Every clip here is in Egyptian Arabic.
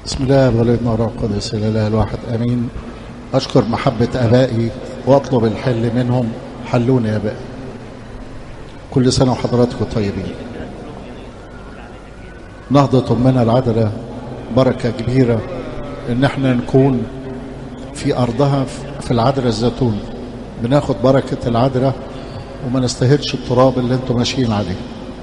بسم الله والابن والروح القدس الاله الواحد امين اشكر محبه ابائي واطلب الحل منهم حلوني يا ابائي كل سنه وحضراتكم طيبين نهضة أمنا العذراء بركة كبيرة إن احنا نكون في أرضها في العذراء الزيتون بناخد بركة العذراء وما نستهلش التراب اللي انتم ماشيين عليه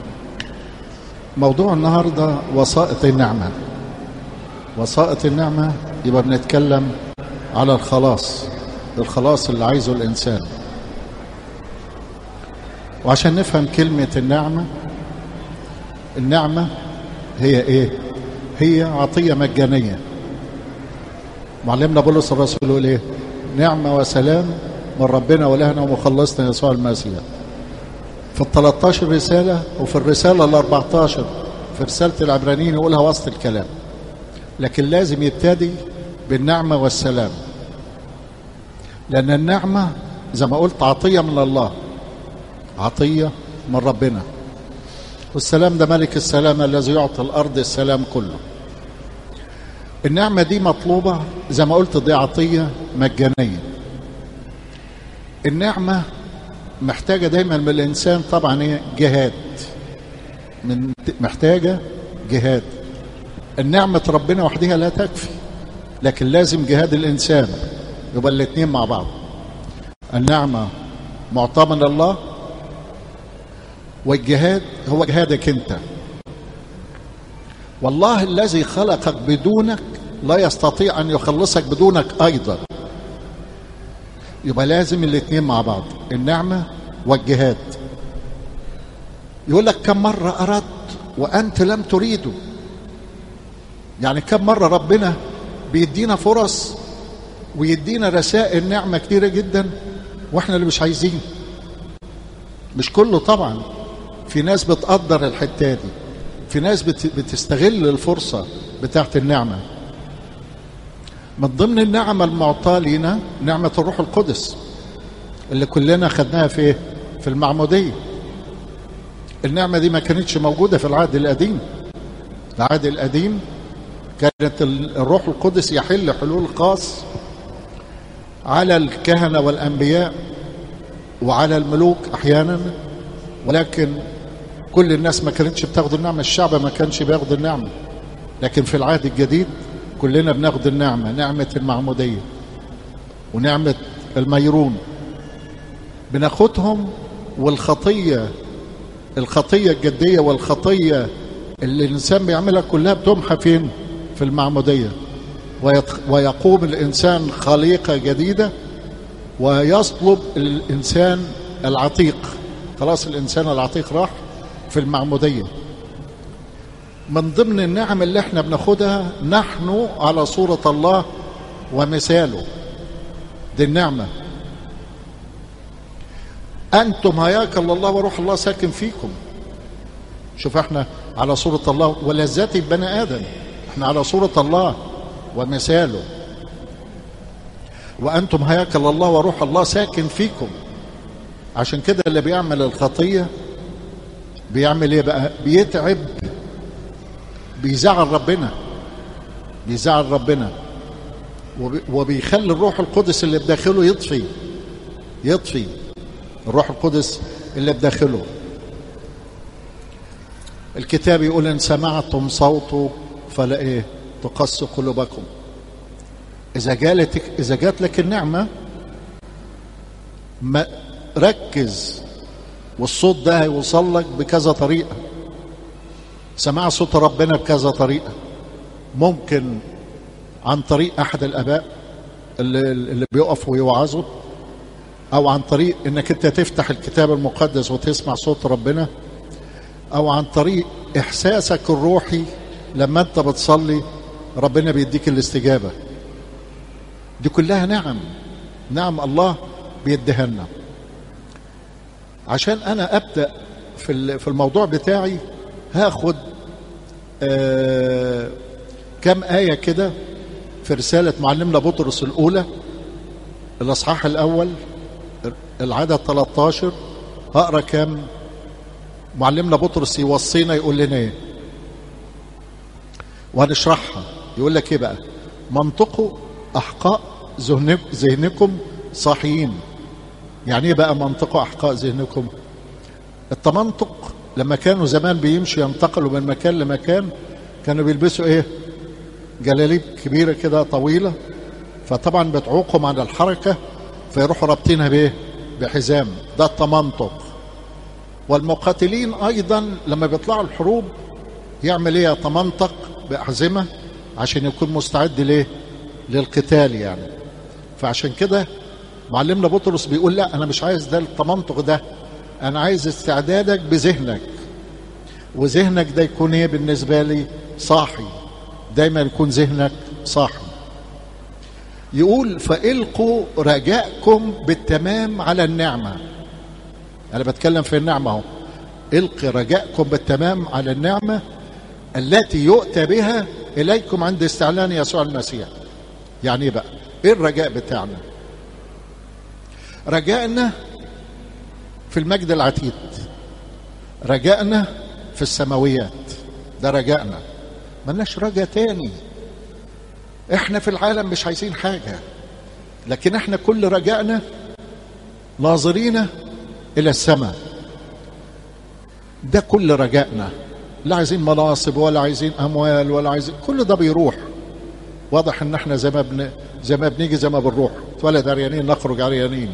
موضوع النهاردة وسائط النعمة وسائط النعمة يبقى بنتكلم على الخلاص الخلاص اللي عايزه الإنسان وعشان نفهم كلمة النعمة النعمة هي ايه هي عطية مجانية معلمنا بولس الرسول يقول ايه نعمة وسلام من ربنا ولهنا ومخلصنا يسوع المسيح في ال 13 رسالة وفي الرسالة ال 14 في رسالة العبرانيين يقولها وسط الكلام لكن لازم يبتدي بالنعمة والسلام لأن النعمة زي ما قلت عطية من الله عطية من ربنا والسلام ده ملك السلام الذي يعطي الأرض السلام كله النعمة دي مطلوبة زي ما قلت دي عطية مجانية النعمة محتاجة دايما من الإنسان طبعا ايه جهاد من محتاجة جهاد النعمة ربنا وحدها لا تكفي لكن لازم جهاد الإنسان يبقى الاثنين مع بعض النعمة معطاة من الله والجهاد هو جهادك انت والله الذي خلقك بدونك لا يستطيع ان يخلصك بدونك ايضا يبقى لازم الاثنين مع بعض النعمه والجهاد يقول لك كم مره اردت وانت لم تريده يعني كم مره ربنا بيدينا فرص ويدينا رسائل نعمه كتيره جدا واحنا اللي مش عايزين مش كله طبعا في ناس بتقدر الحته دي في ناس بتستغل الفرصه بتاعت النعمه من ضمن النعمه المعطاه لينا نعمه الروح القدس اللي كلنا خدناها في في المعموديه النعمه دي ما كانتش موجوده في العهد القديم العهد القديم كانت الروح القدس يحل حلول خاص على الكهنه والانبياء وعلى الملوك احيانا ولكن كل الناس ما كانتش بتاخد النعمه الشعب ما كانش بياخد النعمه لكن في العهد الجديد كلنا بناخد النعمه نعمه المعموديه ونعمه الميرون بناخدهم والخطيه الخطيه الجديه والخطيه اللي الانسان بيعملها كلها بتمحى فين في المعموديه ويقوم الانسان خليقه جديده ويصلب الانسان العتيق خلاص الانسان العتيق راح في المعموديه من ضمن النعم اللي احنا بناخدها نحن على صوره الله ومثاله دي النعمه انتم هياكل الله وروح الله ساكن فيكم شوف احنا على صوره الله ولذات بني ادم احنا على صوره الله ومثاله وأنتم هياكل الله وروح الله ساكن فيكم عشان كده اللي بيعمل الخطية بيعمل ايه بقى بيتعب بيزعل ربنا بيزعل ربنا وبيخلي الروح القدس اللي بداخله يطفي يطفي الروح القدس اللي بداخله الكتاب يقول ان سمعتم صوته فلا ايه تقسوا قلوبكم إذا جالتك إذا جات لك النعمة ما ركز والصوت ده هيوصل لك بكذا طريقة سماع صوت ربنا بكذا طريقة ممكن عن طريق أحد الآباء اللي, اللي بيقفوا ويوعظوا أو عن طريق إنك أنت تفتح الكتاب المقدس وتسمع صوت ربنا أو عن طريق إحساسك الروحي لما أنت بتصلي ربنا بيديك الاستجابه دي كلها نعم نعم الله بيديها لنا عشان انا ابدا في في الموضوع بتاعي هاخد آه كم ايه كده في رساله معلمنا بطرس الاولى الاصحاح الاول العدد 13 هقرا كم معلمنا بطرس يوصينا يقول لنا ايه وهنشرحها يقول لك ايه بقى منطقوا احقاء ذهنك- ذهنكم صاحيين يعني ايه بقى منطقوا احقاء ذهنكم التمنطق لما كانوا زمان بيمشوا ينتقلوا من مكان لمكان كانوا بيلبسوا ايه جلاليب كبيره كده طويله فطبعا بتعوقهم عن الحركه فيروحوا رابطينها بايه بحزام ده التمنطق والمقاتلين ايضا لما بيطلعوا الحروب يعمل ايه يتمنطق باحزمه عشان يكون مستعد ليه للقتال يعني فعشان كده معلمنا بطرس بيقول لا انا مش عايز ده التمنطق ده انا عايز استعدادك بذهنك وذهنك ده يكون ايه بالنسبه لي صاحي دايما يكون ذهنك صاحي يقول فالقوا رجاءكم بالتمام على النعمه انا بتكلم في النعمه اهو القي رجاءكم بالتمام على النعمه التي يؤتى بها اليكم عند استعلان يسوع المسيح يعني ايه بقى ايه الرجاء بتاعنا رجائنا في المجد العتيد رجائنا في السماويات ده رجائنا ملناش رجاء تاني احنا في العالم مش عايزين حاجة لكن احنا كل رجائنا ناظرين الى السماء ده كل رجائنا لا عايزين مناصب ولا عايزين اموال ولا عايزين كل ده بيروح واضح ان احنا زي ما بن... زي ما بنيجي زي ما بنروح اتولد عريانين نخرج عريانين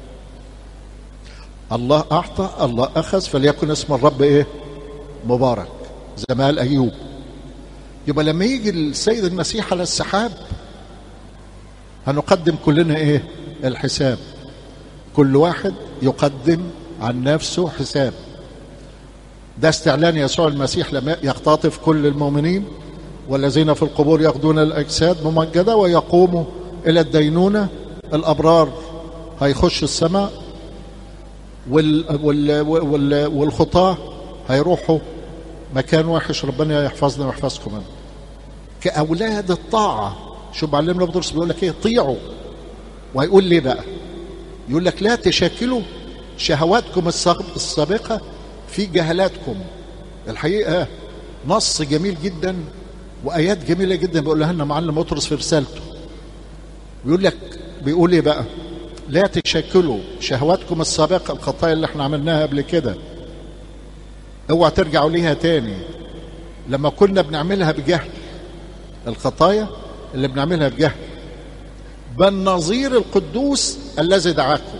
الله اعطى الله اخذ فليكن اسم الرب ايه مبارك زي ما قال ايوب يبقى لما يجي السيد المسيح على السحاب هنقدم كلنا ايه الحساب كل واحد يقدم عن نفسه حساب ده استعلان يسوع المسيح لما يختطف كل المؤمنين والذين في القبور ياخذون الاجساد ممجده ويقوموا الى الدينونه الابرار هيخش السماء وال وال وال والخطاه هيروحوا مكان وحش ربنا يحفظنا ويحفظكم منه كاولاد الطاعه شوف معلمنا بطرس بيقول لك ايه طيعوا وهيقول ليه بقى يقول لك لا تشكلوا شهواتكم السابق- السابقه في جهلاتكم الحقيقه نص جميل جدا وايات جميله جدا بيقولها لنا معلم بطرس في رسالته بيقول لك بيقول ايه بقى لا تشكلوا شهواتكم السابقه الخطايا اللي احنا عملناها قبل كده اوعى ترجعوا ليها تاني لما كنا بنعملها بجهل الخطايا اللي بنعملها بجهل بل نظير القدوس الذي دعاكم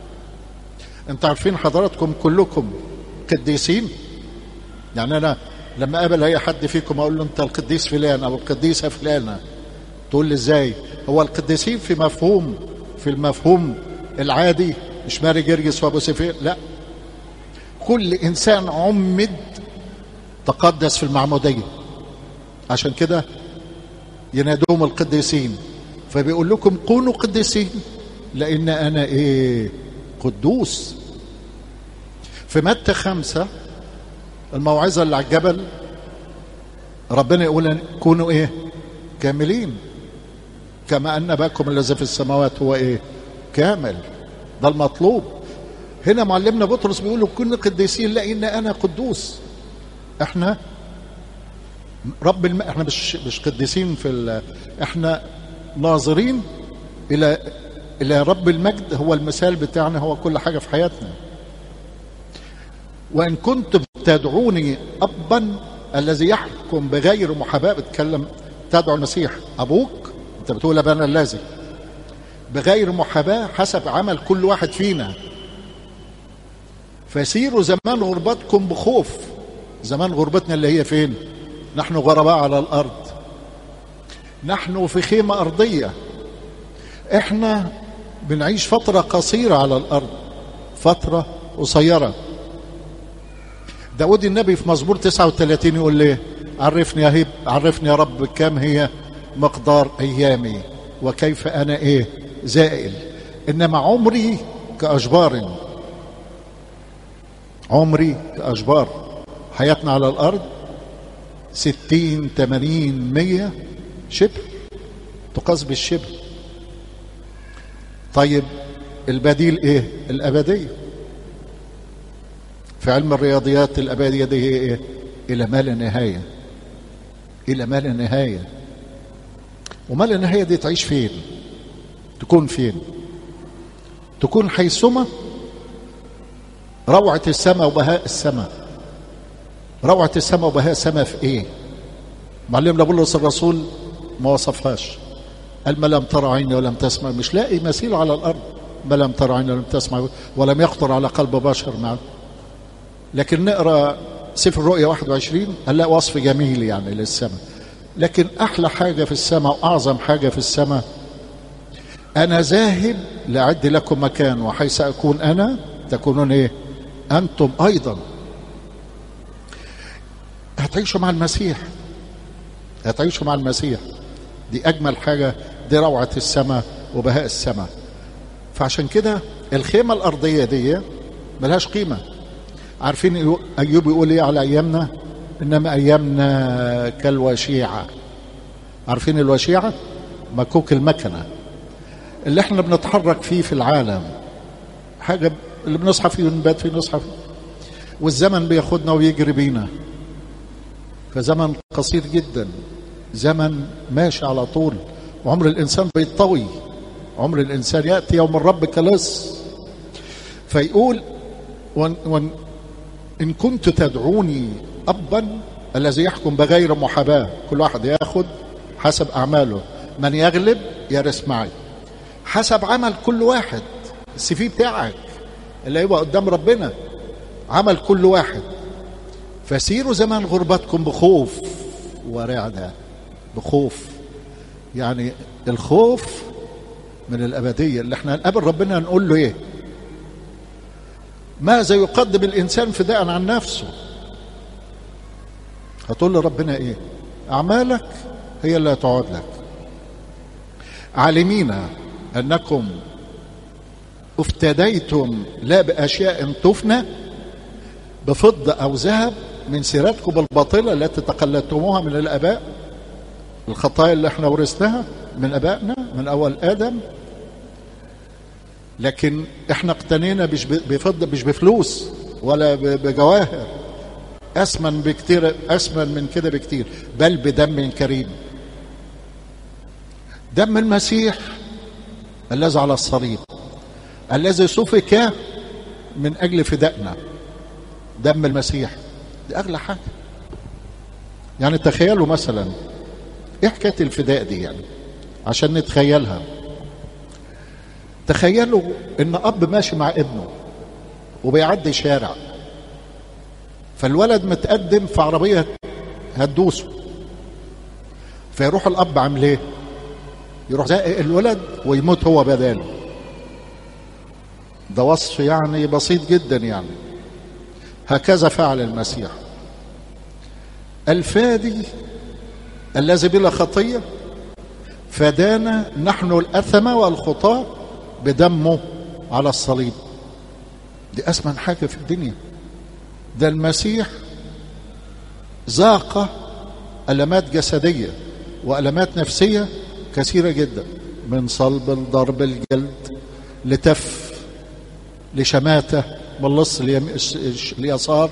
انت عارفين حضراتكم كلكم قديسين يعني انا لما اقابل اي حد فيكم اقول له انت القديس فلان او القديسه فلانه تقول لي ازاي هو القديسين في مفهوم في المفهوم العادي مش ماري جرجس وابو سفير لا كل انسان عمد تقدس في المعموديه عشان كده ينادوهم القديسين فبيقول لكم كونوا قديسين لان انا ايه قدوس في متى خمسة الموعظة اللي على الجبل ربنا يقول كونوا ايه كاملين كما ان اباكم الذي في السماوات هو ايه كامل ده المطلوب هنا معلمنا بطرس بيقول كن قديسين لان انا قدوس احنا رب الم... احنا مش مش قديسين في ال... احنا ناظرين الى الى رب المجد هو المثال بتاعنا هو كل حاجه في حياتنا وان كنتم تدعوني ابا الذي يحكم بغير محاباه بتكلم تدعو المسيح ابوك انت بتقول ابانا الذي بغير محاباه حسب عمل كل واحد فينا فسيروا زمان غربتكم بخوف زمان غربتنا اللي هي فين نحن غرباء على الارض نحن في خيمه ارضيه احنا بنعيش فتره قصيره على الارض فتره قصيره داود النبي في مزمور 39 يقول ليه عرفني يا هيب عرفني يا رب كم هي مقدار ايامي وكيف انا ايه زائل انما عمري كاشبار عمري كاشبار حياتنا على الارض ستين تمانين مية شبه تقاس بالشبه طيب البديل ايه الابديه في علم الرياضيات الابديه دي هي ايه الى ما لا نهايه الى ما لا نهايه ومال النهايه دي تعيش فين تكون فين تكون حيثما روعه السماء وبهاء السماء روعه السماء وبهاء السماء في ايه معلمنا بولس الرسول ما وصفهاش قال ما لم ترى عيني ولم تسمع مش لاقي مثيل على الارض ما لم ترى عيني ولم تسمع ولم يخطر على قلب بشر معه لكن نقرا سفر الرؤيا 21 هنلاقي وصف جميل يعني للسماء لكن احلى حاجه في السماء واعظم حاجه في السماء انا ذاهب لاعد لكم مكان وحيث اكون انا تكونون ايه انتم ايضا هتعيشوا مع المسيح هتعيشوا مع المسيح دي اجمل حاجه دي روعه السماء وبهاء السماء فعشان كده الخيمه الارضيه دي ملهاش قيمه عارفين ايوب يقول ايه على ايامنا انما ايامنا كالوشيعه عارفين الوشيعه مكوك المكنه اللي احنا بنتحرك فيه في العالم حاجه اللي بنصحى فيه ونبات فيه نصحى فيه والزمن بياخدنا ويجري بينا فزمن قصير جدا زمن ماشي على طول وعمر الانسان بيطوي عمر الانسان ياتي يوم الرب كلص فيقول ون ون ان كنت تدعوني ابا الذي يحكم بغير محاباه كل واحد ياخد حسب اعماله من يغلب يرث معي حسب عمل كل واحد السي في بتاعك اللي هيبقى قدام ربنا عمل كل واحد فسيروا زمان غربتكم بخوف ورعدة بخوف يعني الخوف من الأبدية اللي احنا هنقابل ربنا نقول له ايه ماذا يقدم الإنسان فداء عن نفسه هتقول لربنا ايه أعمالك هي اللي هتقعد لك عالمين أنكم افتديتم لا بأشياء تفنى بفضة أو ذهب من سيرتكم الباطلة التي تقلدتموها من الآباء الخطايا اللي احنا ورثناها من آبائنا من أول آدم لكن احنا اقتنينا مش بفضة مش بفلوس ولا بجواهر أثمن بكتير أثمن من كده بكتير بل بدم كريم دم المسيح الذي على الصليب الذي سفك من أجل فدائنا دم المسيح دي أغلى حاجة يعني تخيلوا مثلا إيه حكاية الفداء دي يعني عشان نتخيلها تخيلوا إن أب ماشي مع ابنه وبيعدي شارع فالولد متقدم في عربية هتدوسه فيروح الأب عامل إيه؟ يروح زائق الولد ويموت هو بداله ده وصف يعني بسيط جدا يعني هكذا فعل المسيح الفادي الذي بلا خطيه فدانا نحن الاثم والخطاه بدمه على الصليب دي اثمن حاجه في الدنيا ده المسيح ذاق المات جسديه والامات نفسيه كثيره جدا من صلب لضرب الجلد لتف لشماته من اللص اليسار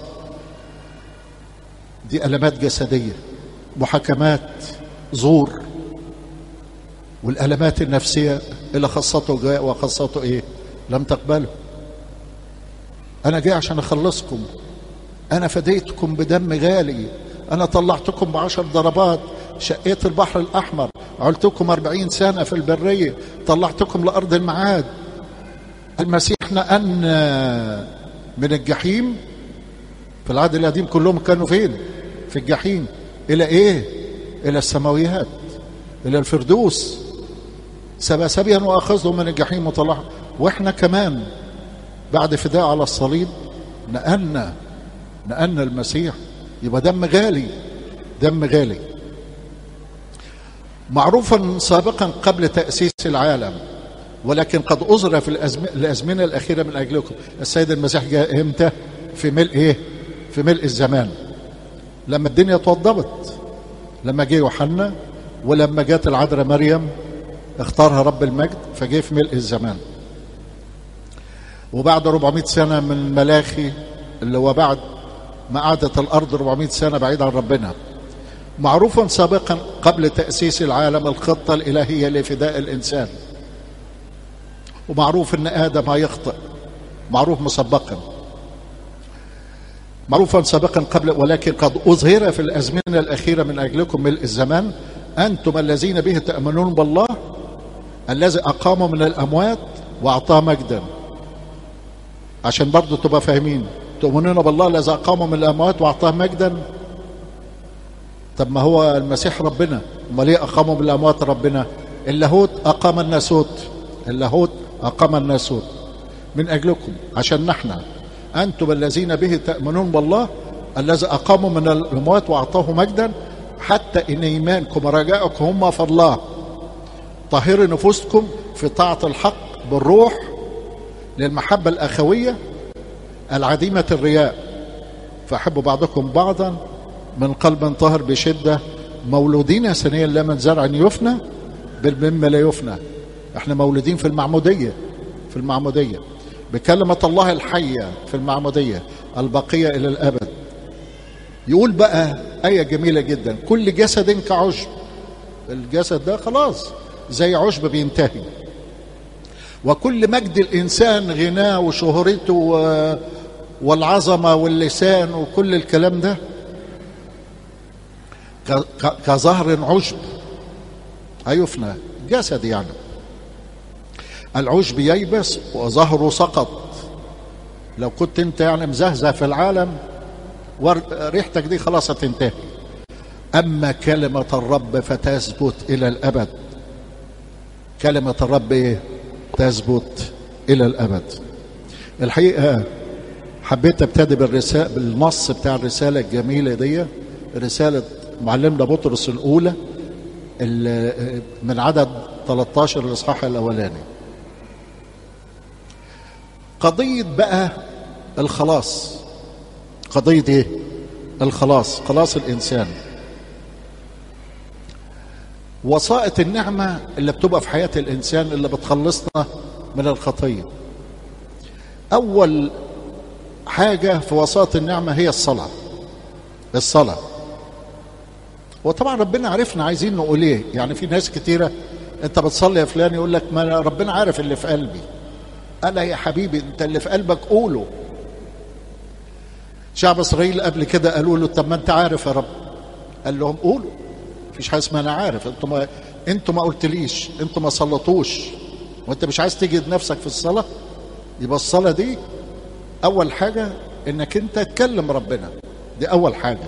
دي ألمات جسدية محاكمات زور والألمات النفسية اللي خاصته جاء وخاصته إيه لم تقبله أنا جاي عشان أخلصكم أنا فديتكم بدم غالي أنا طلعتكم بعشر ضربات شقيت البحر الأحمر علتكم أربعين سنة في البرية طلعتكم لأرض المعاد المسيح نقلنا من الجحيم في العهد القديم كلهم كانوا فين في الجحيم الى ايه الى السماويات الى الفردوس سبا سبيا واخذهم من الجحيم وطلعهم واحنا كمان بعد فداء على الصليب نقلنا نقلنا المسيح يبقى دم غالي دم غالي معروفا سابقا قبل تأسيس العالم ولكن قد أظهر في الأزمنة الأخيرة من أجلكم السيد المسيح جاء إمتى في ملء إيه في ملء الزمان لما الدنيا توضبت لما جه يوحنا ولما جت العذراء مريم اختارها رب المجد فجه في ملء الزمان وبعد 400 سنة من ملاخي اللي هو بعد ما قعدت الأرض 400 سنة بعيد عن ربنا معروف سابقا قبل تأسيس العالم الخطة الإلهية لفداء الإنسان ومعروف أن آدم هيخطئ معروف مسبقا معروفا سابقا قبل ولكن قد أظهر في الأزمنة الأخيرة من أجلكم ملء الزمان أنتم الذين به تأمنون بالله الذي أقام من الأموات وأعطاه مجدا عشان برضو تبقى فاهمين تؤمنون بالله الذي أقام من الأموات وأعطاه مجدا طب ما هو المسيح ربنا امال ليه أقامه من الأموات ربنا اللاهوت أقام الناسوت اللاهوت أقام الناسوت من أجلكم عشان نحن أنتم الذين به تأمنون بالله الذي أقاموا من الأموات وأعطاه مجدا حتى إن إيمانكم ورجاءكم هم في الله طهروا نفوسكم في طاعة الحق بالروح للمحبة الأخوية العديمة الرياء فأحبوا بعضكم بعضا من قلب طاهر بشدة مولودين سنيا لا من زرع يفنى بل مما لا يفنى احنا مولودين في المعمودية في المعمودية بكلمة الله الحية في المعمودية البقية إلى الأبد يقول بقى آية جميلة جدا كل جسد كعشب الجسد ده خلاص زي عشب بينتهي وكل مجد الإنسان غناه وشهرته والعظمة واللسان وكل الكلام ده كظهر عشب هيفنى جسد يعني العشب ييبس وظهره سقط لو كنت انت يعني مزهزه في العالم ريحتك دي خلاص هتنتهي اما كلمه الرب فتثبت الى الابد كلمه الرب ايه تثبت الى الابد الحقيقه حبيت ابتدي بالرسالة بالنص بتاع الرساله الجميله دي رساله معلمنا بطرس الاولى من عدد 13 الاصحاح الاولاني قضية بقى الخلاص قضية ايه الخلاص خلاص الانسان وسائط النعمة اللي بتبقى في حياة الانسان اللي بتخلصنا من الخطية اول حاجة في وسائط النعمة هي الصلاة الصلاة وطبعا ربنا عرفنا عايزين نقول ايه يعني في ناس كتيرة انت بتصلي يا فلان يقول لك ما ربنا عارف اللي في قلبي انا يا حبيبي انت اللي في قلبك قوله شعب اسرائيل قبل كده قالوا له طب ما انت عارف يا رب قال لهم قولوا مفيش حاجه اسمها انا عارف انتوا ما انتوا ما قلتليش انتوا ما صلتوش وانت مش عايز تجد نفسك في الصلاه يبقى الصلاه دي اول حاجه انك انت تكلم ربنا دي اول حاجه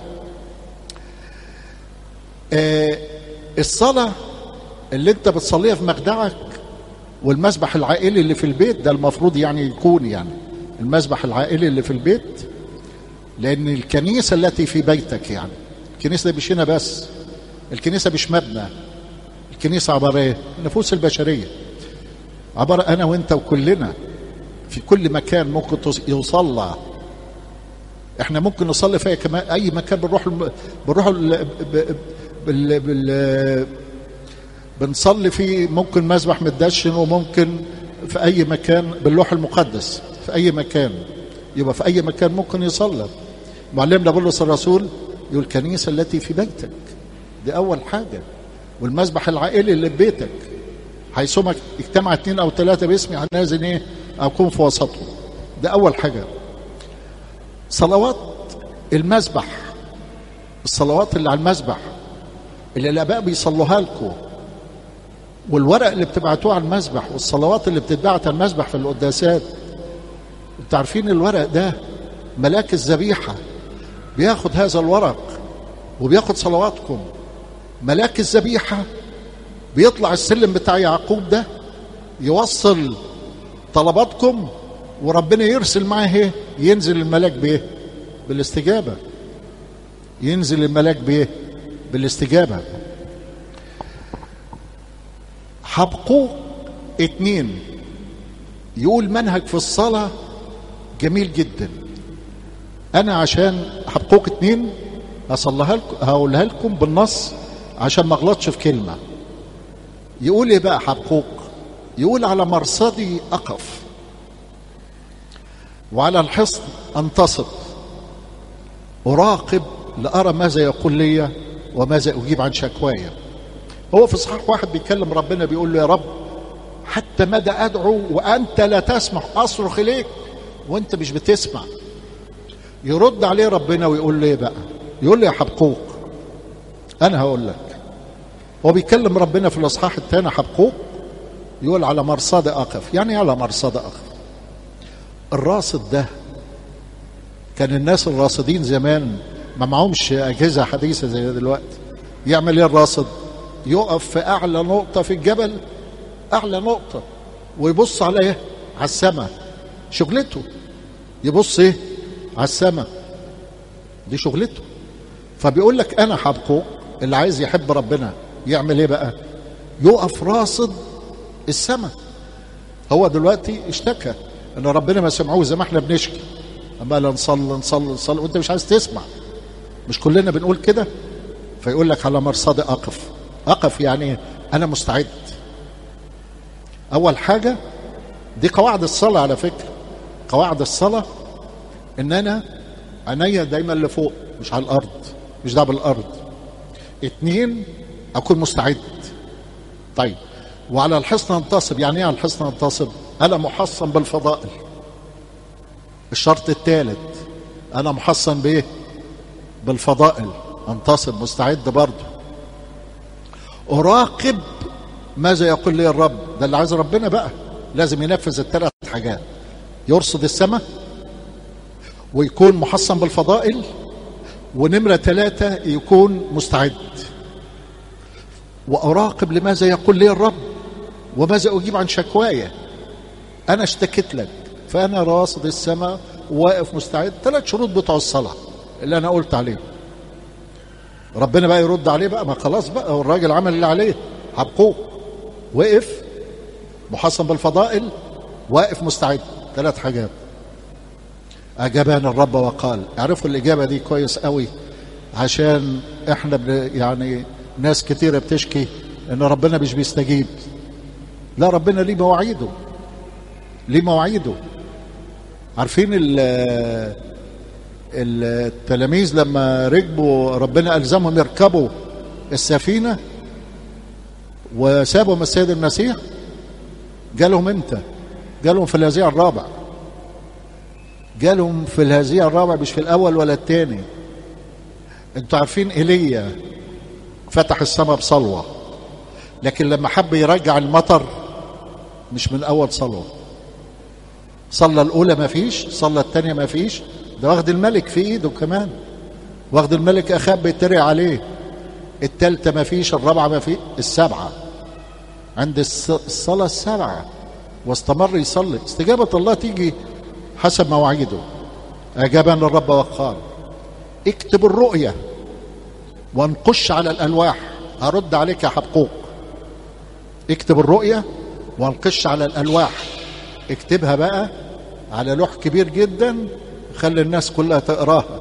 آه الصلاه اللي انت بتصليها في مخدعك والمسبح العائلي اللي في البيت ده المفروض يعني يكون يعني المسبح العائلي اللي في البيت لان الكنيسه التي في بيتك يعني الكنيسه دي مش هنا بس الكنيسه مش مبنى الكنيسه عباره ايه النفوس البشريه عباره انا وانت وكلنا في كل مكان ممكن يصلى احنا ممكن نصلي في اي مكان بنروح بنروح بال بال بنصلي فيه ممكن مسبح متدشن وممكن في اي مكان باللوح المقدس في اي مكان يبقى في اي مكان ممكن يصلى معلمنا بولس الرسول يقول الكنيسه التي في بيتك دي اول حاجه والمسبح العائلي اللي في بيتك حيثما اجتمع اثنين او ثلاثه باسمي عن لازم ايه اكون في وسطهم ده اول حاجه صلوات المسبح الصلوات اللي على المسبح اللي الاباء بيصلوها لكم والورق اللي بتبعتوه على المسبح والصلوات اللي بتتبعت على المسبح في القداسات انتوا عارفين الورق ده ملاك الذبيحة بياخد هذا الورق وبياخد صلواتكم ملاك الذبيحة بيطلع السلم بتاع يعقوب ده يوصل طلباتكم وربنا يرسل معاه ايه ينزل الملاك بايه بالاستجابة ينزل الملاك بايه بالاستجابة حبقوق اتنين يقول منهج في الصلاة جميل جدا أنا عشان حبقوق اتنين هصليها لكم هقولها لكم بالنص عشان ما اغلطش في كلمة يقول ايه بقى حبقوق يقول على مرصدي أقف وعلى الحصن أنتصب أراقب لأرى ماذا يقول لي وماذا اجيب عن شكواي هو في صحاح واحد بيكلم ربنا بيقول له يا رب حتى مدى ادعو وانت لا تسمع اصرخ اليك وانت مش بتسمع يرد عليه ربنا ويقول له ايه بقى يقول له يا حبقوق انا هقول لك هو بيكلم ربنا في الاصحاح الثاني حبقوق يقول على مرصد اقف يعني على مرصد اقف الراصد ده كان الناس الراصدين زمان ما معهمش اجهزه حديثه زي دلوقتي يعمل ايه الراصد يقف في اعلى نقطه في الجبل اعلى نقطه ويبص على ايه على السماء شغلته يبص ايه على السماء دي شغلته فبيقول لك انا حبقه اللي عايز يحب ربنا يعمل ايه بقى يقف راصد السماء هو دلوقتي اشتكى ان ربنا ما سمعوه زي ما احنا بنشكي عمال نصلي نصلي نصلي وانت مش عايز تسمع مش كلنا بنقول كده فيقول لك على مرصد اقف اقف يعني انا مستعد اول حاجه دي قواعد الصلاه على فكره قواعد الصلاه ان انا عينيا دايما لفوق مش على الارض مش ده بالارض اتنين اكون مستعد طيب وعلى الحصن انتصب يعني ايه على الحصن انتصب انا محصن بالفضائل الشرط الثالث انا محصن بايه بالفضائل انتصب مستعد برضه اراقب ماذا يقول لي الرب ده اللي عايز ربنا بقى لازم ينفذ الثلاث حاجات يرصد السماء ويكون محصن بالفضائل ونمرة ثلاثة يكون مستعد وأراقب لماذا يقول لي الرب وماذا أجيب عن شكواي أنا اشتكيت لك فأنا راصد السماء واقف مستعد ثلاث شروط بتوع الصلاة اللي أنا قلت عليهم ربنا بقى يرد عليه بقى ما خلاص بقى الراجل عمل اللي عليه حبقوه وقف محصن بالفضائل واقف مستعد ثلاث حاجات أجابان الرب وقال اعرفوا الإجابة دي كويس قوي عشان احنا يعني ناس كتيرة بتشكي ان ربنا مش بيستجيب لا ربنا ليه مواعيده ليه مواعيده عارفين التلاميذ لما ركبوا ربنا ألزمهم يركبوا السفينة وسابهم السيد المسيح جالهم امتى جالهم في الهزيع الرابع جالهم في الهزيع الرابع مش في الاول ولا الثاني انتوا عارفين ايليا فتح السماء بصلوه لكن لما حب يرجع المطر مش من اول صلوه صلى الاولى ما فيش صلى الثانيه ما فيش ده واخد الملك في ايده كمان واخد الملك اخاب بيتريق عليه الثالثه ما فيش الرابعه ما فيش السبعه عند الصلاه السبعه واستمر يصلي استجابه الله تيجي حسب مواعيده أجابنا الرب وقال اكتب الرؤية وانقش على الألواح هرد عليك يا حبقوق اكتب الرؤية وانقش على الألواح اكتبها بقى على لوح كبير جدا خلي الناس كلها تقراها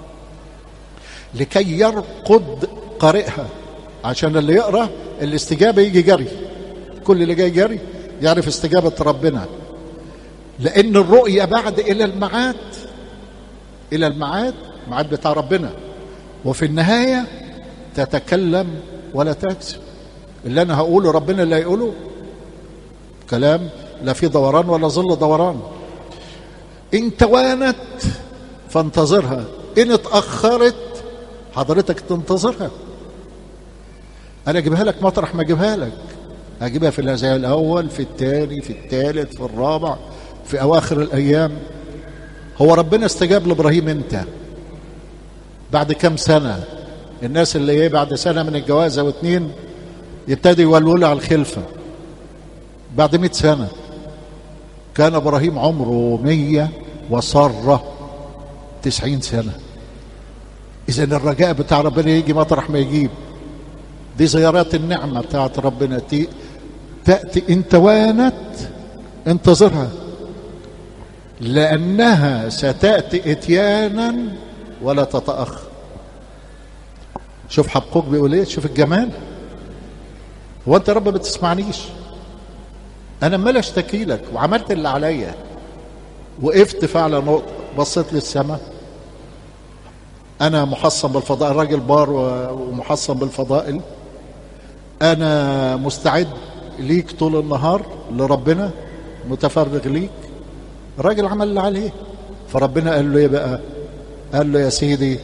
لكي يرقد قارئها عشان اللي يقرا الاستجابه يجي جري كل اللي جاي جري يعرف استجابه ربنا لأن الرؤية بعد إلى المعاد إلى المعاد المعاد بتاع ربنا وفي النهاية تتكلم ولا تكذب اللي أنا هقوله ربنا اللي هيقوله كلام لا في دوران ولا ظل دوران إن توانت فانتظرها إن اتأخرت حضرتك تنتظرها أنا أجيبها لك مطرح ما أجيبها لك أجيبها في الهزايا الأول في الثاني في الثالث في الرابع في اواخر الايام هو ربنا استجاب لابراهيم امتى بعد كم سنه الناس اللي ايه بعد سنه من الجواز او اتنين يبتدي يولوا على الخلفه بعد مئة سنه كان ابراهيم عمره مية وصر تسعين سنه اذا الرجاء بتاع ربنا يجي مطرح ما يجيب دي زيارات النعمه بتاعت ربنا تاتي ان توانت انتظرها لأنها ستأتي إتيانا ولا تتأخر شوف حبقوك بيقول ايه شوف الجمال هو انت يا رب ما بتسمعنيش انا عمال اشتكي لك وعملت اللي عليا وقفت فعلا نقطة بصيت للسماء انا محصن بالفضائل راجل بار ومحصن بالفضائل انا مستعد ليك طول النهار لربنا متفرغ ليك الراجل عمل اللي عليه فربنا قال له ايه بقى قال له يا سيدي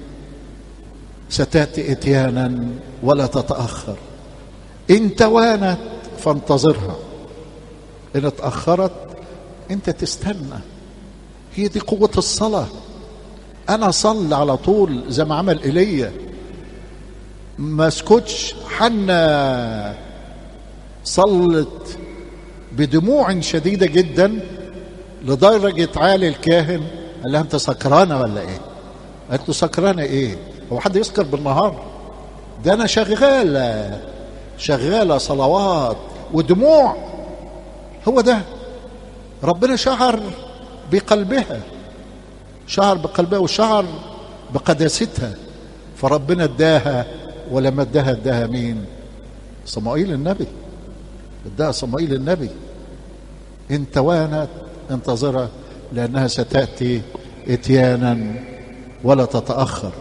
ستاتي اتيانا ولا تتاخر ان توانت فانتظرها ان اتاخرت انت تستنى هي دي قوه الصلاه انا صلي على طول زي ما عمل ايليا ما اسكتش حنا صلت بدموع شديده جدا لدرجه عالي الكاهن قال لها انت سكرانه ولا ايه؟ قالت له سكرانه ايه؟ هو حد يسكر بالنهار؟ ده انا شغاله شغاله صلوات ودموع هو ده ربنا شعر بقلبها شعر بقلبها وشعر بقداستها فربنا اداها ولما اداها اداها مين صمائيل النبي اداها صمائيل النبي ان توانت انتظرها لانها ستاتي اتيانا ولا تتاخر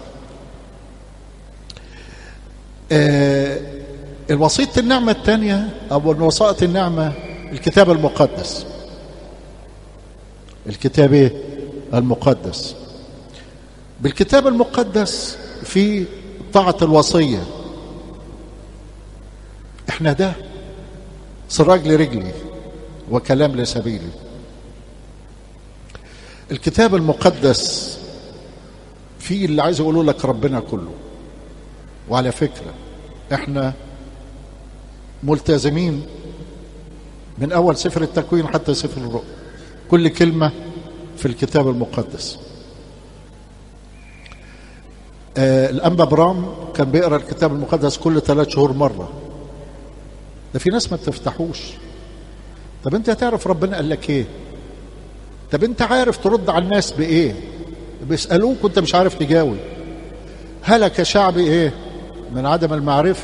آه الوسيط النعمه الثانيه او من وسائط النعمه الكتاب المقدس الكتاب ايه المقدس بالكتاب المقدس في طاعة الوصية احنا ده سراج لرجلي وكلام لسبيلي الكتاب المقدس فيه اللي عايز اقوله لك ربنا كله وعلى فكرة احنا ملتزمين من اول سفر التكوين حتى سفر الرؤيا كل كلمه في الكتاب المقدس آه الأنبا برام كان بيقرأ الكتاب المقدس كل ثلاث شهور مرة ده في ناس ما بتفتحوش طب انت هتعرف ربنا قال لك ايه طب انت عارف ترد على الناس بايه بيسألوك وانت مش عارف تجاوب هلك شعبي ايه من عدم المعرفة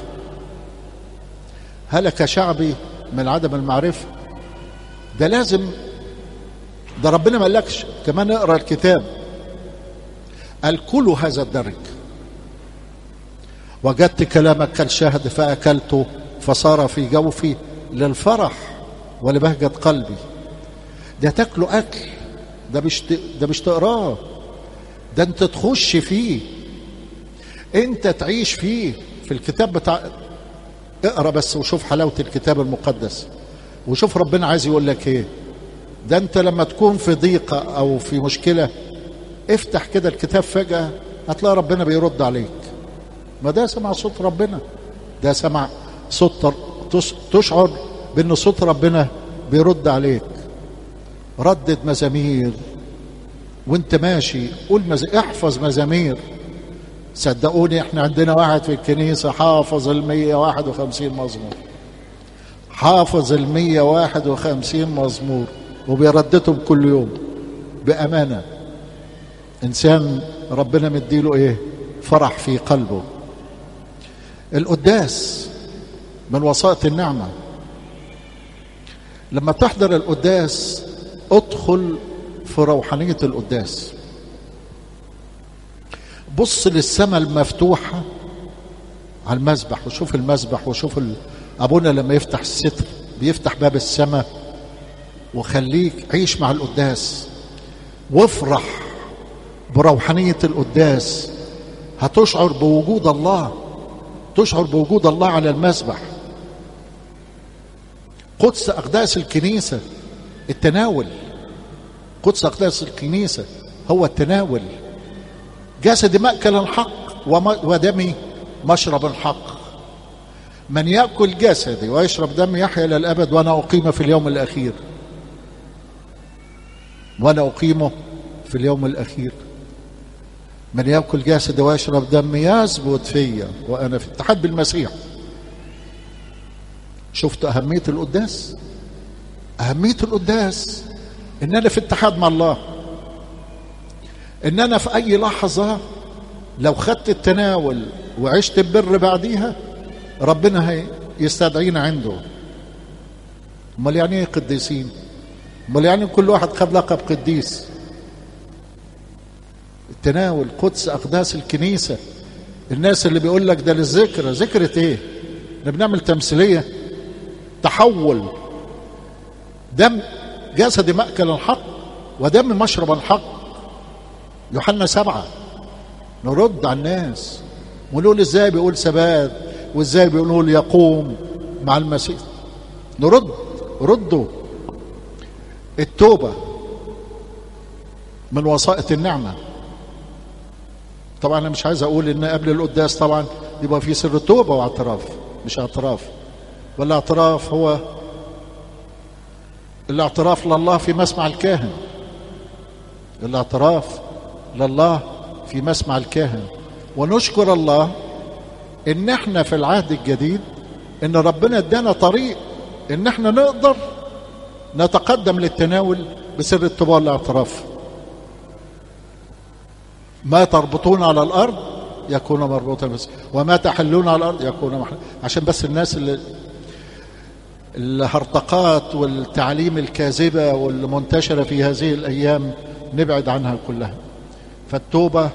هلك شعبي من عدم المعرفة ده لازم ده ربنا ما قالكش كمان اقرا الكتاب قال كلوا هذا الدرج وجدت كلامك كالشهد فاكلته فصار في جوفي للفرح ولبهجة قلبي ده تاكله اكل ده مش ده مش تقراه ده انت تخش فيه انت تعيش فيه في الكتاب بتاع اقرا بس وشوف حلاوه الكتاب المقدس وشوف ربنا عايز يقول لك ايه ده انت لما تكون في ضيقة او في مشكلة افتح كده الكتاب فجأة هتلاقي ربنا بيرد عليك ما ده سمع صوت ربنا ده سمع صوت تشعر بان صوت ربنا بيرد عليك ردد مزامير وانت ماشي قول مز... احفظ مزامير صدقوني احنا عندنا واحد في الكنيسة حافظ المية واحد وخمسين مزمور حافظ المية واحد وخمسين مزمور وبيرددهم كل يوم بأمانة إنسان ربنا مديله إيه فرح في قلبه القداس من وسائط النعمة لما تحضر القداس ادخل في روحانية القداس بص للسماء المفتوحة على المسبح وشوف المسبح وشوف أبونا لما يفتح الستر بيفتح باب السماء وخليك عيش مع القداس وافرح بروحانية القداس هتشعر بوجود الله تشعر بوجود الله على المسبح قدس أقداس الكنيسة التناول قدس أقداس الكنيسة هو التناول جسد مأكل الحق ودمي مشرب الحق من يأكل جسدي ويشرب دمي يحيا للأبد وأنا أقيم في اليوم الأخير وأنا أقيمه في اليوم الأخير من يأكل جسدي ويشرب دمي يثبت فيا وأنا في اتحاد بالمسيح شفت أهمية القداس أهمية القداس إن أنا في اتحاد مع الله إن أنا في أي لحظة لو خدت التناول وعشت البر بعديها ربنا هي يستدعينا عنده امال يعني ايه قديسين امال يعني كل واحد خد لقب قديس التناول قدس أقداس الكنيسة الناس اللي بيقول لك ده للذكرى ذكرة ايه احنا بنعمل تمثيلية تحول دم جسد مأكل الحق ودم مشرب الحق يوحنا سبعة نرد على الناس ونقول ازاي بيقول ثبات وازاي بيقول يقوم مع المسيح نرد ردوا التوبة من وسائط النعمة طبعا انا مش عايز اقول ان قبل القداس طبعا يبقى في سر توبة واعتراف مش اعتراف والاعتراف هو الاعتراف لله في مسمع الكاهن الاعتراف لله في مسمع الكاهن ونشكر الله ان احنا في العهد الجديد ان ربنا ادانا طريق ان احنا نقدر نتقدم للتناول بسر التوبه والاعتراف ما تربطون على الارض يكون مربوطا بس وما تحلون على الارض يكون محل عشان بس الناس اللي الهرطقات والتعليم الكاذبه والمنتشره في هذه الايام نبعد عنها كلها فالتوبه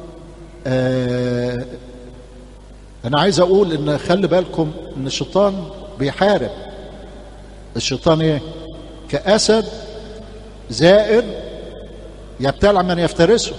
آه انا عايز اقول ان خلي بالكم ان الشيطان بيحارب الشيطان ايه كاسد زائر يبتلع من يفترسه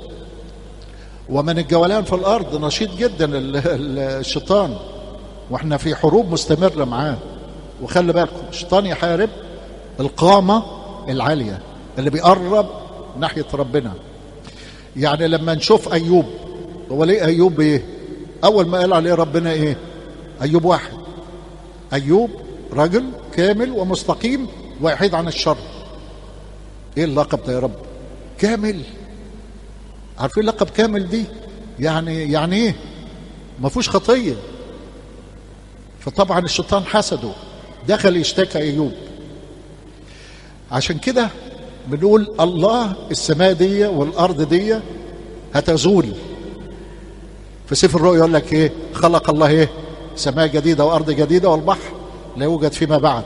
ومن الجولان في الارض نشيط جدا الشيطان واحنا في حروب مستمره معاه وخلي بالكم الشيطان يحارب القامه العاليه اللي بيقرب ناحيه ربنا يعني لما نشوف ايوب هو ليه ايوب ايه اول ما قال عليه ربنا ايه ايوب واحد ايوب رجل كامل ومستقيم ويحيد عن الشر ايه اللقب ده يا رب كامل عارفين لقب كامل دي يعني يعني ايه ما فيهوش خطيه فطبعا الشيطان حسده دخل يشتكى ايوب عشان كده بنقول الله السماء دي والارض دي هتزول في سفر الرؤيا يقول لك ايه خلق الله ايه سماء جديده وارض جديده والبحر لا يوجد فيما بعد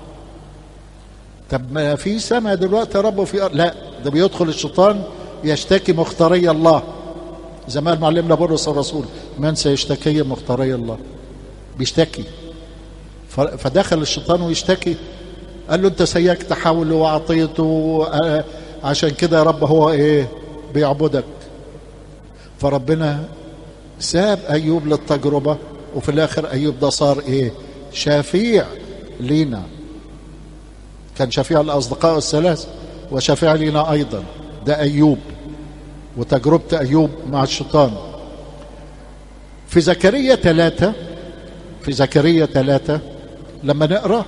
طب ما في سماء دلوقتي يا رب وفي أرض لا ده بيدخل الشيطان يشتكي مختاري الله زمان معلمنا بولس الرسول من سيشتكي مختاري الله بيشتكي فدخل الشيطان ويشتكي قال له انت سيكت حوله واعطيته عشان كده يا رب هو ايه بيعبدك فربنا ساب ايوب للتجربه وفي الاخر ايوب ده صار ايه شفيع لينا كان شفيع الاصدقاء الثلاث وشفيع لينا ايضا ده ايوب وتجربه ايوب مع الشيطان في زكريا ثلاثة في زكريا ثلاثة لما نقرأ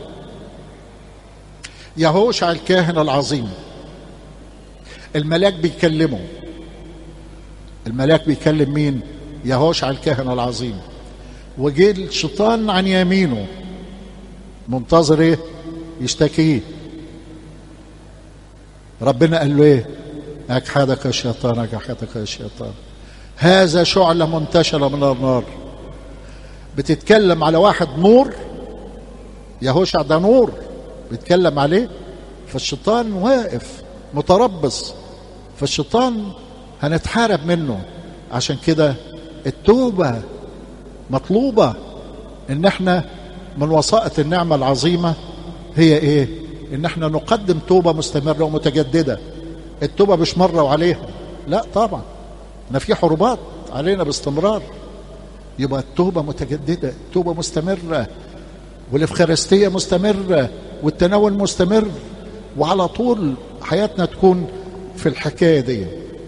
يهوشع الكاهن العظيم الملاك بيكلمه الملاك بيكلم مين يهوشع الكاهن العظيم وجه الشيطان عن يمينه منتظر ايه يشتكيه ربنا قال له ايه اجحدك يا شيطان اجحدك يا شيطان هذا شعلة منتشرة من النار بتتكلم على واحد نور يهوشع ده نور بيتكلم عليه فالشيطان واقف متربص فالشيطان هنتحارب منه عشان كده التوبة مطلوبة ان احنا من وسائط النعمة العظيمة هي ايه ان احنا نقدم توبة مستمرة ومتجددة التوبة مش مرة وعليها لا طبعا ما في حروبات علينا باستمرار يبقى التوبة متجددة التوبة مستمرة والإفخارستية مستمرة والتناول مستمر وعلى طول حياتنا تكون في الحكاية دي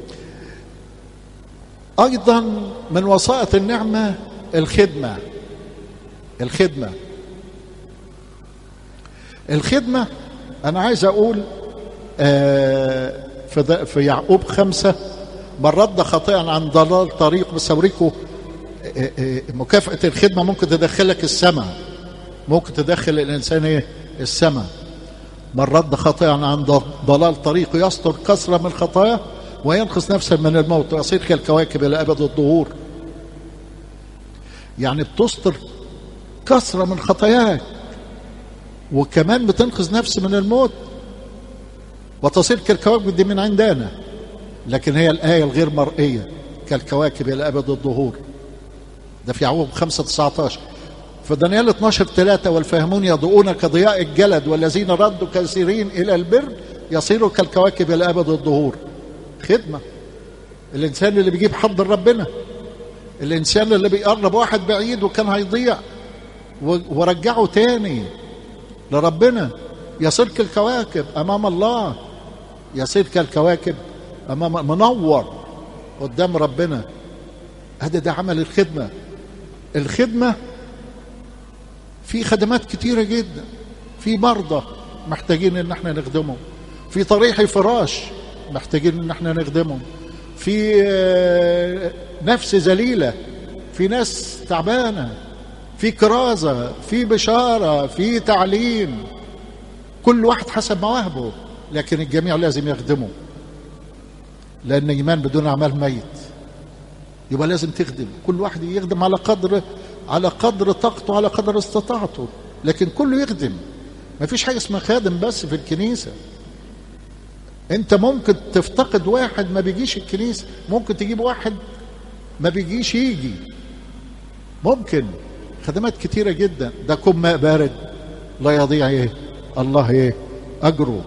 أيضا من وسائط النعمة الخدمة الخدمة الخدمة أنا عايز أقول آه في, في يعقوب خمسة من رد خطيئا عن ضلال طريق بس أوريكم آه آه مكافأة الخدمة ممكن تدخلك السماء ممكن تدخل الإنسان إيه السماء من رد خطيئا عن ضلال طريقه يستر كثرة من خطاياه وينقص نفسا من الموت ويصير كالكواكب إلى أبد الظهور يعني بتستر كثرة من خطاياك وكمان بتنقذ نفس من الموت وتصير كالكواكب دي من عندنا لكن هي الآية الغير مرئية كالكواكب إلى أبد الظهور ده في يعقوب 5 19 في دانيال 12 3 والفاهمون يضوءون كضياء الجلد والذين ردوا كثيرين إلى البر يصيروا كالكواكب إلى أبد الظهور خدمة الإنسان اللي بيجيب حد ربنا الإنسان اللي بيقرب واحد بعيد وكان هيضيع ورجعه تاني لربنا يصير كالكواكب أمام الله يصير كالكواكب أمام منور قدام ربنا هذا ده عمل الخدمة الخدمة في خدمات كتيرة جدا في مرضى محتاجين ان احنا نخدمهم في طريحي فراش محتاجين ان احنا نخدمهم في نفس ذليلة في ناس تعبانة في كرازة في بشارة في تعليم كل واحد حسب مواهبه لكن الجميع لازم يخدمه لأن إيمان بدون أعمال ميت يبقى لازم تخدم كل واحد يخدم على قدر على قدر طاقته على قدر استطاعته لكن كله يخدم ما فيش حاجة اسمها خادم بس في الكنيسة انت ممكن تفتقد واحد ما بيجيش الكنيسة ممكن تجيب واحد ما بيجيش يجي ممكن خدمات كتيرة جدا ده كم ماء بارد لا يضيع ايه الله ايه اجره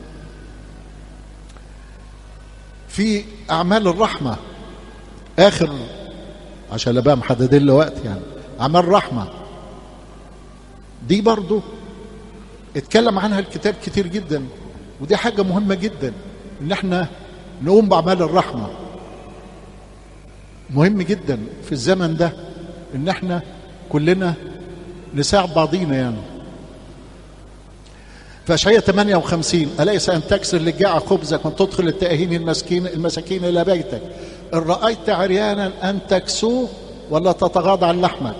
في اعمال الرحمه اخر عشان بقى محددين له وقت يعني اعمال رحمه دي برضو اتكلم عنها الكتاب كتير جدا ودي حاجه مهمه جدا ان احنا نقوم باعمال الرحمه مهم جدا في الزمن ده ان احنا كلنا نساعد بعضينا يعني فاشعياء 58 أليس أن تكسر للجاع خبزك وتدخل التائهين المسكين المساكين إلى بيتك إن رأيت عريانا أن تكسوه ولا تتغاضى عن لحمك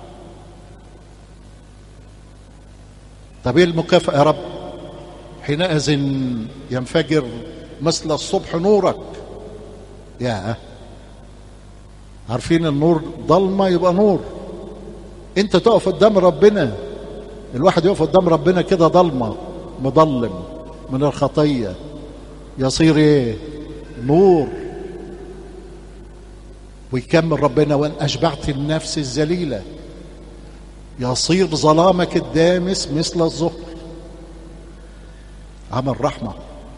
طب ايه المكافأة يا رب حينئذ ينفجر مثل الصبح نورك يا عارفين النور ضلمة يبقى نور انت تقف قدام ربنا الواحد يقف قدام ربنا كده ضلمة مضلم من الخطية يصير ايه نور ويكمل ربنا وان اشبعت النفس الذليلة يصير ظلامك الدامس مثل الظهر عمل رحمة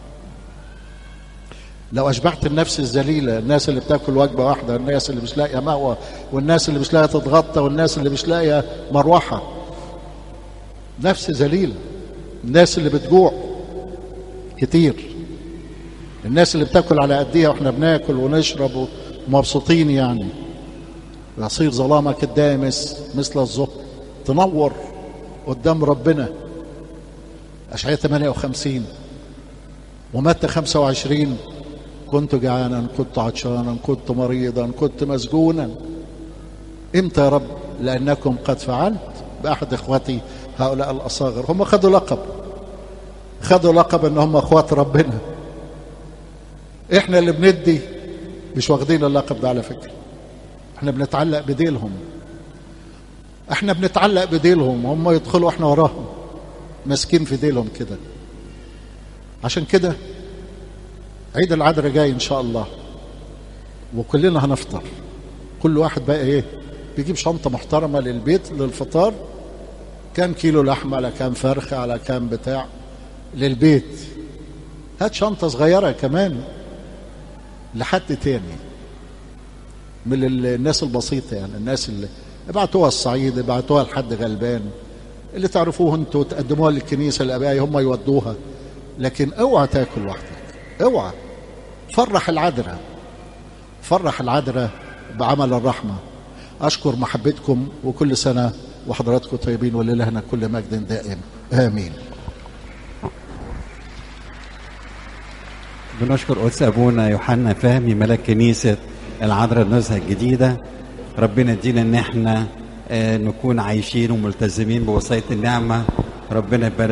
لو أشبعت النفس الذليلة الناس اللي بتاكل وجبة واحدة الناس اللي مش لاقية مأوى والناس اللي مش لاقية تتغطى والناس اللي مش لاقية مروحة نفس ذليلة الناس اللي بتجوع كتير الناس اللي بتاكل على قديها واحنا بناكل ونشرب ومبسوطين يعني يصير ظلامك الدامس مثل الظهر تنور قدام ربنا أشعياء 58 ومتى 25 كنت جعانا كنت عطشانا كنت مريضا كنت مسجونا امتى يا رب لأنكم قد فعلت بأحد إخوتي هؤلاء الأصاغر هم خدوا لقب خدوا لقب ان هم اخوات ربنا احنا اللي بندي مش واخدين اللقب ده على فكره احنا بنتعلق بديلهم احنا بنتعلق بديلهم هم يدخلوا احنا وراهم ماسكين في ديلهم كده عشان كده عيد العذراء جاي ان شاء الله وكلنا هنفطر كل واحد بقى ايه بيجيب شنطه محترمه للبيت للفطار كام كيلو لحمه على كام فرخه على كام بتاع للبيت هات شنطه صغيره كمان لحد تاني من الناس البسيطه يعني الناس اللي ابعتوها الصعيد ابعتوها لحد غلبان اللي تعرفوه انتوا تقدموها للكنيسه الابائي هم يودوها لكن اوعى تاكل وحدك اوعى فرح العذراء فرح العذراء بعمل الرحمه اشكر محبتكم وكل سنه وحضراتكم طيبين وللهنا كل مجد دائم امين بنشكر قدس ابونا يوحنا فهمي ملاك كنيسه العذراء النزهه الجديده ربنا يدينا ان احنا نكون عايشين وملتزمين بوصيه النعمه ربنا يبارك